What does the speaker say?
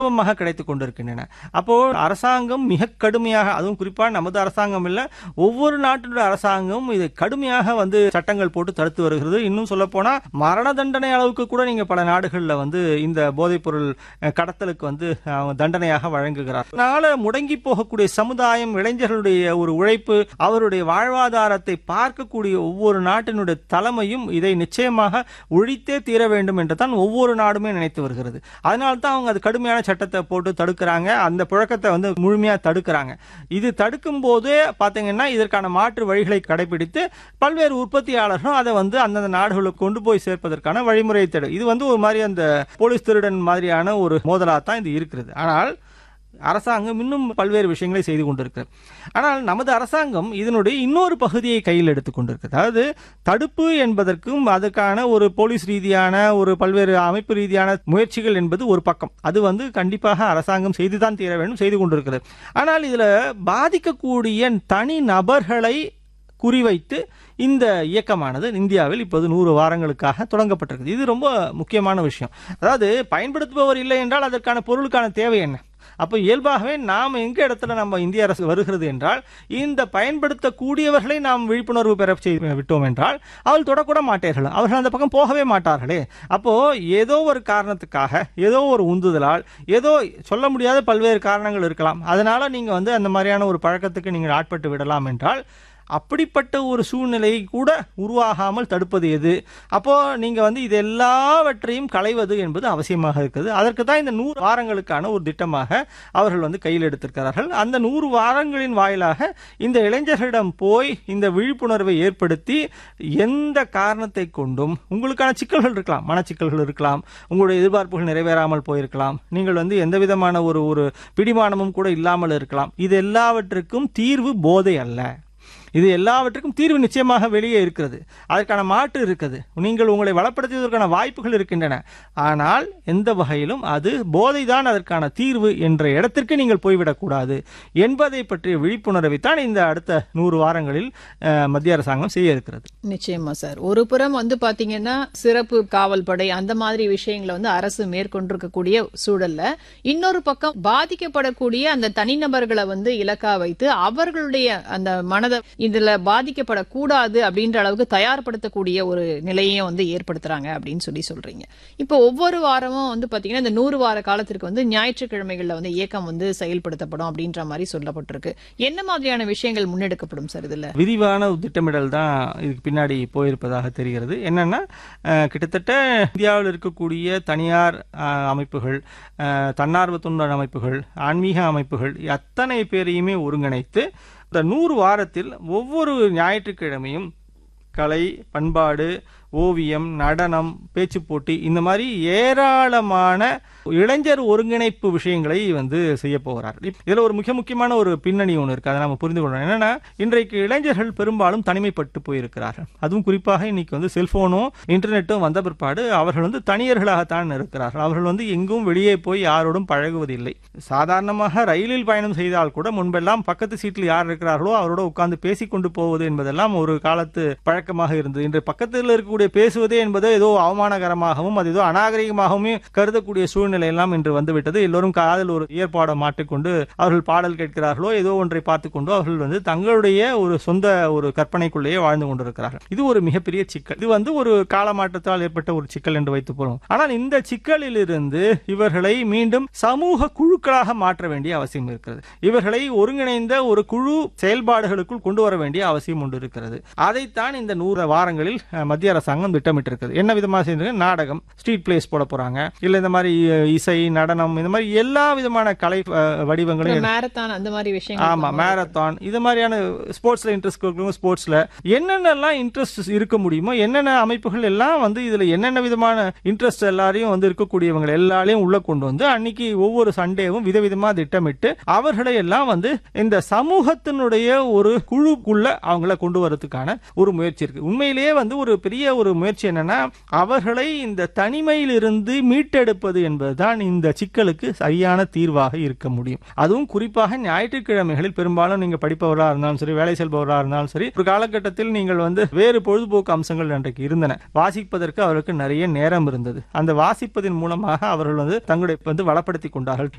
சுலபமாக கிடைத்துக் கொண்டிருக்கின்றன அப்போ அரசாங்கம் மிக கடுமையாக அதுவும் குறிப்பா நமது அரசாங்கம் இல்ல ஒவ்வொரு நாட்டினுடைய அரசாங்கம் இதை கடுமையாக வந்து சட்டங்கள் போட்டு தடுத்து வருகிறது இன்னும் சொல்ல போனா மரண தண்டனை அளவுக்கு கூட நீங்க பல நாடுகள்ல வந்து இந்த போதைப் பொருள் அஹ், கடத்தலுக்கு வந்து அவங்க தண்டனையாக வழங்குகிறார் அதனால முடங்கி போகக்கூடிய சமுதாயம் இளைஞர்களுடைய ஒரு உழைப்பு அவருடைய வாழ்வாதாரத்தை பார்க்கக்கூடிய ஒவ்வொரு நாட்டினுடைய தலைமையும் இதை நிச்சயமாக ஒழித்தே தீர வேண்டும் என்று தான் ஒவ்வொரு நாடுமே நினைத்து வருகிறது அதனால தான் அவங்க அது கடுமையான சட்டத்தை போட்டு தடுக்கிறாங்க அந்த புழக்கத்தை வந்து முழுமையா தடுக்கிறாங்க இது தடுக்கும் போதே பாத்தீங்கன்னா இதற்கான மாற்று வழிகளை கடைபிடித்து பல்வேறு உற்பத்தியாளர்களும் அதை வந்து அந்தந்த நாடுகளுக்கு கொண்டு போய் சேர்ப்பதற்கான வழிமுறையை தேடும் இது வந்து ஒரு மாதிரி அந்த போலீஸ் திருடன் மாதிரியான ஒரு மோதலா தான் இது இருக்கிறது ஆனால் அரசாங்கம் இன்னும் பல்வேறு விஷயங்களை செய்து கொண்டிருக்கிறது ஆனால் நமது அரசாங்கம் இதனுடைய இன்னொரு பகுதியை கையில் எடுத்துக் கொண்டிருக்கிறது அதாவது தடுப்பு என்பதற்கும் அதுக்கான ஒரு போலீஸ் ரீதியான ஒரு பல்வேறு அமைப்பு ரீதியான முயற்சிகள் என்பது ஒரு பக்கம் அது வந்து கண்டிப்பாக அரசாங்கம் செய்துதான் தீர வேண்டும் செய்து கொண்டிருக்கிறது ஆனால் இதுல பாதிக்கக்கூடிய தனி நபர்களை குறிவைத்து இந்த இயக்கமானது இந்தியாவில் இப்போது நூறு வாரங்களுக்காக தொடங்கப்பட்டிருக்குது இது ரொம்ப முக்கியமான விஷயம் அதாவது பயன்படுத்துபவர் இல்லை என்றால் அதற்கான பொருளுக்கான தேவை என்ன அப்போ இயல்பாகவே நாம் எங்க இடத்துல நம்ம இந்திய அரசு வருகிறது என்றால் இந்த பயன்படுத்தக்கூடியவர்களை நாம் விழிப்புணர்வு பெற செய்து விட்டோம் என்றால் அவள் தொடக்கூட மாட்டார்கள் அவர்கள் அந்த பக்கம் போகவே மாட்டார்களே அப்போ ஏதோ ஒரு காரணத்துக்காக ஏதோ ஒரு உந்துதலால் ஏதோ சொல்ல முடியாத பல்வேறு காரணங்கள் இருக்கலாம் அதனால நீங்க வந்து அந்த மாதிரியான ஒரு பழக்கத்துக்கு நீங்கள் ஆட்பட்டு விடலாம் என்றால் அப்படிப்பட்ட ஒரு சூழ்நிலையை கூட உருவாகாமல் தடுப்பது எது அப்போ நீங்க வந்து இது எல்லாவற்றையும் களைவது என்பது அவசியமாக இருக்குது அதற்கு தான் இந்த நூறு வாரங்களுக்கான ஒரு திட்டமாக அவர்கள் வந்து கையில் எடுத்திருக்கிறார்கள் அந்த நூறு வாரங்களின் வாயிலாக இந்த இளைஞர்களிடம் போய் இந்த விழிப்புணர்வை ஏற்படுத்தி எந்த காரணத்தை கொண்டும் உங்களுக்கான சிக்கல்கள் இருக்கலாம் மனச்சிக்கல்கள் இருக்கலாம் உங்களுடைய எதிர்பார்ப்புகள் நிறைவேறாமல் போயிருக்கலாம் நீங்கள் வந்து எந்த விதமான ஒரு ஒரு பிடிமானமும் கூட இல்லாமல் இருக்கலாம் இது எல்லாவற்றுக்கும் தீர்வு போதை அல்ல இது எல்லாவற்றுக்கும் தீர்வு நிச்சயமாக வெளியே இருக்கிறது அதற்கான மாற்று இருக்குது நீங்கள் உங்களை வளப்படுத்துவதற்கான வாய்ப்புகள் இருக்கின்றன ஆனால் எந்த வகையிலும் அது போதைதான் அதற்கான தீர்வு என்ற இடத்திற்கு நீங்கள் போய்விடக்கூடாது என்பதை பற்றிய விழிப்புணர்வை தான் இந்த அடுத்த நூறு வாரங்களில் அஹ், மத்திய அரசாங்கம் செய்ய இருக்கிறது நிச்சயமா சார் ஒரு புறம் வந்து பாத்தீங்கன்னா சிறப்பு காவல் படை அந்த மாதிரி விஷயங்களை வந்து அரசு மேற்கொண்டிருக்கக்கூடிய சூழல்ல இன்னொரு பக்கம் பாதிக்கப்படக்கூடிய அந்த தனிநபர்களை வந்து இலக்கா வைத்து அவர்களுடைய அந்த மனதை இதுல பாதிக்கப்படக்கூடாது அப்படின்ற அளவுக்கு தயார்படுத்தக்கூடிய ஒரு நிலையையும் வந்து ஏற்படுத்துறாங்க அப்படின்னு சொல்லி சொல்றீங்க இப்போ ஒவ்வொரு வாரமும் வந்து பாத்தீங்கன்னா இந்த நூறு வார காலத்திற்கு வந்து ஞாயிற்றுக்கிழமைகள்ல வந்து இயக்கம் வந்து செயல்படுத்தப்படும் அப்படின்ற மாதிரி சொல்லப்பட்டிருக்கு என்ன மாதிரியான விஷயங்கள் முன்னெடுக்கப்படும் சார் இதுல விரிவான ஒரு திட்டமிடல் தான் இதுக்கு பின்னாடி போயிருப்பதாக தெரிகிறது என்னன்னா அஹ், கிட்டத்தட்ட இந்தியாவில் இருக்கக்கூடிய தனியார் அஹ், அமைப்புகள் அஹ், தன்னார்வ தொண்டர் அமைப்புகள் ஆன்மீக அமைப்புகள் அத்தனை பேரையுமே ஒருங்கிணைத்து இந்த நூறு வாரத்தில் ஒவ்வொரு ஞாயிற்றுக்கிழமையும் கலை பண்பாடு ஓவியம் நடனம் பேச்சுப் போட்டி இந்த மாதிரி ஏராளமான இளைஞர் ஒருங்கிணைப்பு விஷயங்களை வந்து செய்ய போகிறார் இப்ப இதுல ஒரு மிக முக்கியமான ஒரு பின்னணி ஒன்று இருக்கு அதை நம்ம புரிந்து கொள்ளணும் என்னன்னா இன்றைக்கு இளைஞர்கள் பெரும்பாலும் தனிமைப்பட்டு போயிருக்கிறார்கள் அதுவும் குறிப்பாக இன்னைக்கு வந்து செல்போனும் இன்டர்நெட்டும் வந்த பிற்பாடு அவர்கள் வந்து தனியர்களாகத்தான் இருக்கிறார்கள் அவர்கள் வந்து எங்கும் வெளியே போய் யாரோடும் பழகுவதில்லை சாதாரணமாக ரயிலில் பயணம் செய்தால் கூட முன்பெல்லாம் பக்கத்து சீட்டில் யார் இருக்கிறார்களோ அவரோட உட்கார்ந்து பேசிக்கொண்டு போவது என்பதெல்லாம் ஒரு காலத்து பழக்கமாக இருந்தது இன்று பக்கத்தில் இருக்கக்கூடிய பேசுவதே என்பது ஏதோ அவமானகரமாகவும் அது ஏதோ அநாகரிகமாகவும் கருதக்கூடிய சூழ்நிலை எல்லாம் இன்று வந்துவிட்டது எல்லோரும் காதில் ஒரு ஏற்பாடை மாட்டிக்கொண்டு அவர்கள் பாடல் கேட்கிறார்களோ ஏதோ ஒன்றை பார்த்துக்கொண்டு அவர்கள் வந்து தங்களுடைய ஒரு சொந்த ஒரு கற்பனைக்குள்ளேயே வாழ்ந்து கொண்டிருக்கிறார்கள் இது ஒரு மிகப்பெரிய சிக்கல் இது வந்து ஒரு காலமாற்றத்தால் ஏற்பட்ட ஒரு சிக்கல் என்று வைத்துப் போறோம் ஆனால் இந்த சிக்கலில் இருந்து இவர்களை மீண்டும் சமூக குழுக்களாக மாற்ற வேண்டிய அவசியம் இருக்கிறது இவர்களை ஒருங்கிணைந்த ஒரு குழு செயல்பாடுகளுக்குள் கொண்டு வர வேண்டிய அவசியம் ஒன்று இருக்கிறது அதைத்தான் இந்த நூறு வாரங்களில் அஹ், மத்திய அரசாங்கம் திட்டமிட்டிருக்கிறது என்ன விதமாக செய்யறது நாடகம் ஸ்ட்ரீட் பிளேஸ் போட போறாங்க இல்ல இந்த மாதிரி அஹ், இசை நடனம் இந்த மாதிரி எல்லா விதமான கலை அஹ், வடிவங்களையும் மேரத்தான் அந்த மாதிரி விஷயங்கள் ஆமா மேரத்தான் இது மாதிரியான ஸ்போர்ட்ஸ்ல இன்ட்ரெஸ்ட் இருக்கிறவங்க ஸ்போர்ட்ஸ்ல என்னென்னலாம் இன்ட்ரெஸ்ட் இருக்க முடியுமோ என்னென்ன அமைப்புகள் எல்லாம் வந்து இதுல என்னென்ன விதமான இன்ட்ரெஸ்ட் எல்லாரையும் வந்து இருக்கக்கூடியவங்க எல்லாரையும் உள்ள கொண்டு வந்து அன்னைக்கு ஒவ்வொரு சண்டேவும் விதவிதமா திட்டமிட்டு அவர்களை எல்லாம் வந்து இந்த சமூகத்தினுடைய ஒரு குழுக்குள்ள அவங்கள கொண்டு வரதுக்கான ஒரு முயற்சி இருக்கு உண்மையிலேயே வந்து ஒரு பெரிய ஒரு ஒரு முயற்சி என்னன்னா அவர்களை இந்த தனிமையிலிருந்து மீட்டெடுப்பது என்பதுதான் இந்த சிக்கலுக்கு சரியான தீர்வாக இருக்க முடியும் அதுவும் குறிப்பாக ஞாயிற்றுக்கிழமைகளில் பெரும்பாலும் நீங்க படிப்பவராக இருந்தாலும் சரி வேலை செல்பவராக இருந்தாலும் சரி ஒரு காலகட்டத்தில் நீங்கள் வந்து வேறு பொழுதுபோக்கு அம்சங்கள் அன்றைக்கு இருந்தன வாசிப்பதற்கு அவருக்கு நிறைய நேரம் இருந்தது அந்த வாசிப்பதின் மூலமாக அவர்கள் வந்து தங்களுடைய வந்து வளப்படுத்திக் கொண்டார்கள்